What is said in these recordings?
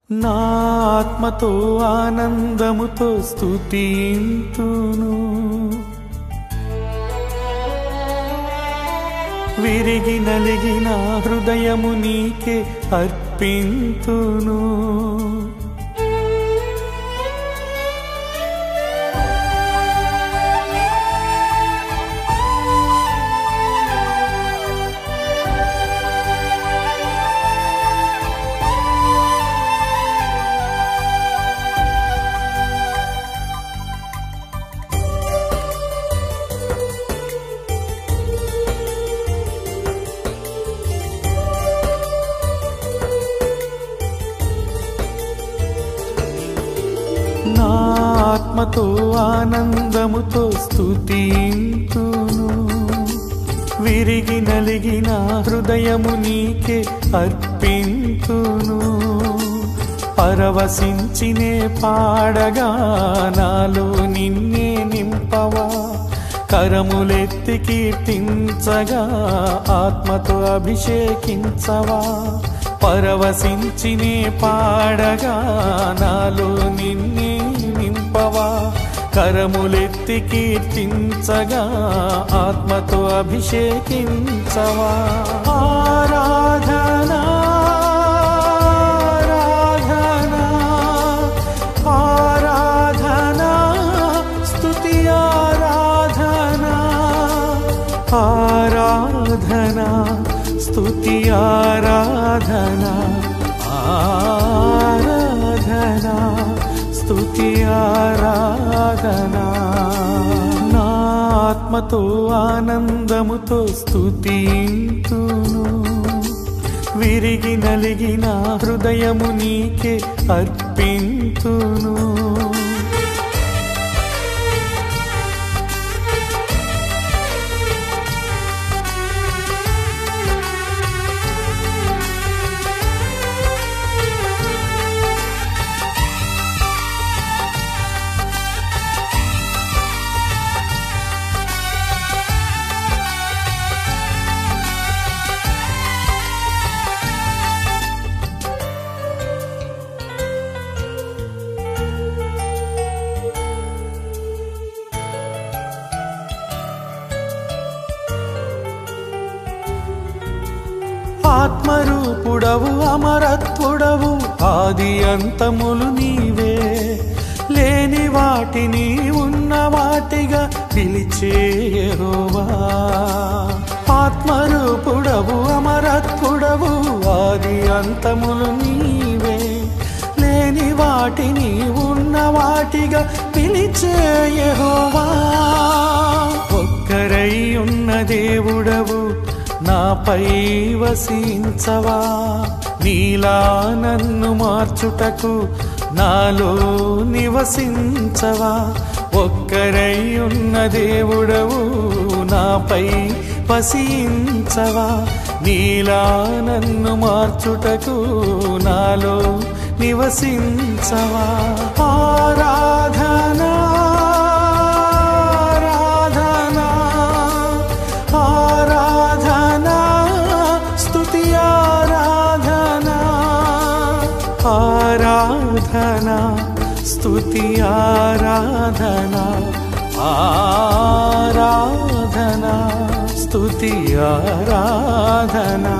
నా ఆత్మతో ఆనందముతో స్తుతింతును విరిగి నలిగిన హృదయము నీకే అర్పింతును నా ఆత్మతో ఆనందముతో స్తుతింతును విరిగి నలిగిన హృదయము నీకే అర్పింతును పరవశించినే పాడగా నాలో నిన్నే నింపవా కరములెత్తి కీర్తించగా ఆత్మతో అభిషేకించవా పరవశించినే పాడగా నాలో నిన్నే నింపవా కరములెత్తి కీర్తించగా ఆత్మతో అభిషేకించవా ఆరాధనా ఆరాధనా ఆరాధనా స్తుతి ఆరాధనా ఆరాధనా స్తుతి ఆరాధనా ఆరాధనా స్తుతి ఆరాధనా నా ఆత్మతో ఆనందముతో స్తుతింతును విరిగి నలిగిన హృదయము నీకే అర్పింతును ఆత్మరూపుడవు అమరత్వుడవు ఆది అంతములు నీవే లేని వాటిని ఉన్న వాటిగా పిలిచే యెహోవా ఆత్మరూపుడవు అమరత్వుడవు ఆది అంతములు నీవే లేని వాటిని ఉన్న వాటిగా పిలిచే యెహోవా ఒక్కరై ఉన్న దేవుడవు నాపై వసించవా నీలా నన్ను మార్చుటకు నాలో నివసించవా ఒక్కరై ఉన్న దేవుడవు నాపై వసించవా నీలా నన్ను మార్చుటకు నాలో నివసించవా ఆరాధనా ఆరాధనా ఆరాధనా స్తుతి ఆరాధనా ఆరాధనా స్తుతి ఆరాధనా ఆరాధనా స్తుతి ఆరాధనా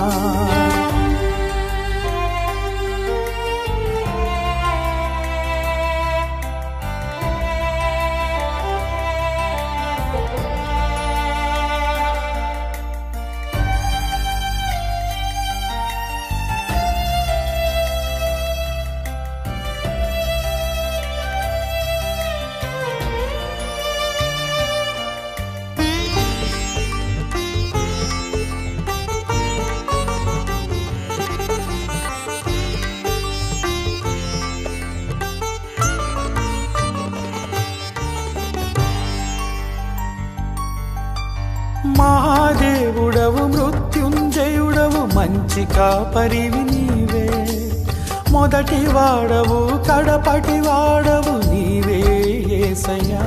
మహాదేవుడవు మృత్యుంజయుడవు మంచి కాపరివి నీవే మొదటి వాడవు కడపటి వాడవు నీవే ఏసయ్యా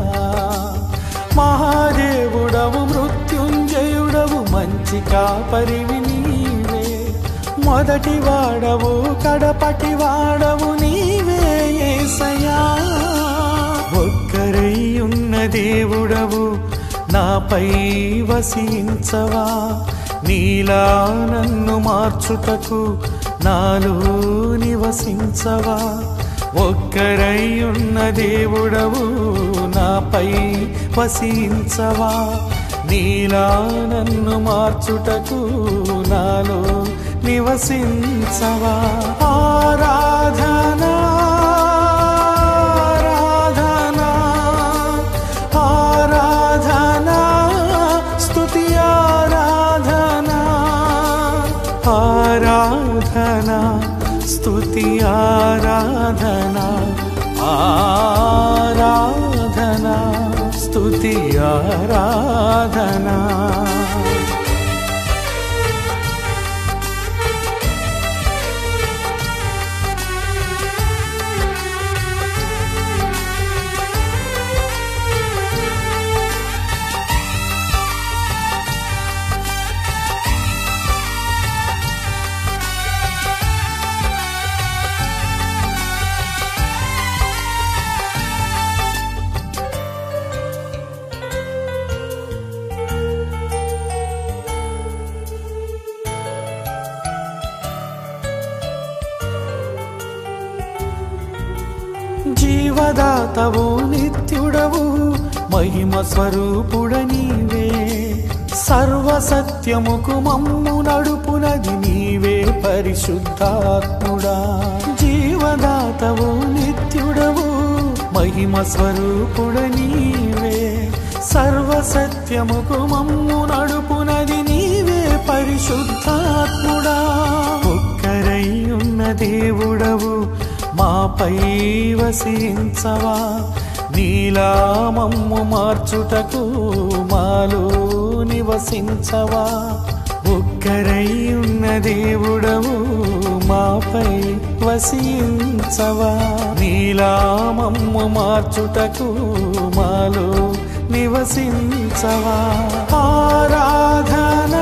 మహాదేవుడవు మృత్యుంజయుడవు మంచి కాపరివి నీవే మొదటి వాడవు కడపటి వాడవు నీవే యేసయ్యా ఒక్కరై ఉన్న దేవుడవు నాపై వసించవా నీలా నన్ను మార్చుటకు నాలో నివసించవా ఒక్కరై ఉన్న దేవుడవు నాపై వసించవా నీలా నన్ను మార్చుటకు నాలో నివసించవా ఆరాధనా ఆరాధనా ఆరాధనా స్తుతి ఆరాధనా ఆరాధనా స్తుతి ఆరాధనా ఆరాధనా స్తుతి ఆరాధనా జీవదాతవు నిత్యుడవు మహిమ స్వరూపుడ నీవే సర్వసత్యముకు మమ్ము నడుపునది నీవే పరిశుద్ధాత్ముడా జీవదాతవు నిత్యుడవు మహిమ స్వరూపుడ నీవే సర్వసత్యముకు మమ్ము నడుపునది నీవే పరిశుద్ధాత్ముడా ఒక్కరై ఉన్న దేవుడవు మాపై వసించవా నీలా మమ్ము మార్చుటకు మాలో నివసించవా ఒక్కరై ఉన్న దేవుడవు మాపై వసించవా నీలా మమ్ము మార్చుటకు మాలో నివసించవా ఆరాధనా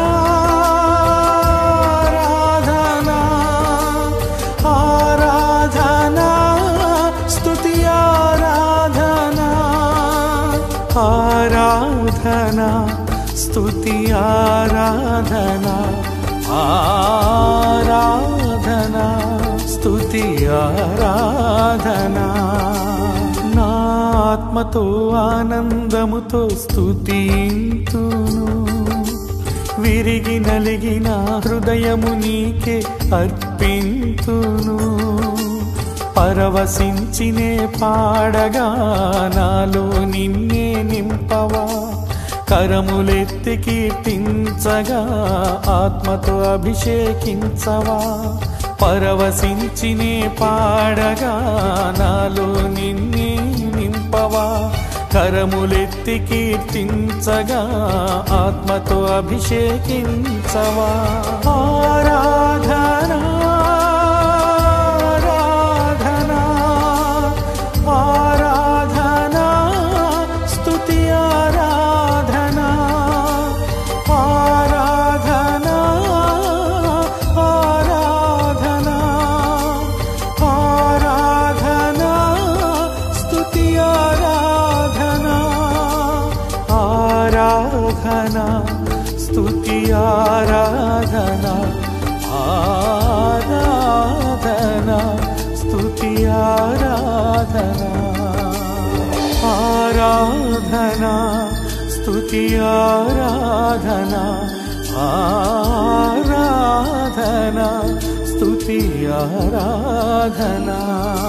ఆరాధనా ఆరాధనా స్తుతి ఆరాధనా ఆరాధనా స్తుతి ఆరాధనా ఆరాధనా స్తుతి ఆరాధనా నా ఆత్మతో ఆనందముతో స్తుతింతును విరిగి నలిగిన హృదయము నీకే అర్పింతును పరవశించినే పాడగా నాలో నిన్నే నింపవా కరములెత్తి కీర్తించగా ఆత్మతో అభిషేకించవా పరవశించినే పాడగా నాలో నిన్నే నింపవా కరములెత్తి కీర్తించగా ఆత్మతో అభిషేకించవా ఆరాధనా ఆరాధనా ఆరాధనా స్తుతి ఆరాధనా ఆరాధనా ఆరాధనా ఆరాధనా స్తుతి ఆరాధనా ఆరాధనా స్తుతి ఆరాధనా ఆరాధనా స్తుతి ఆరాధనా ఆరాధనా స్తుతి ఆరాధనా ఆరాధనా స్తుతి ఆరాధనా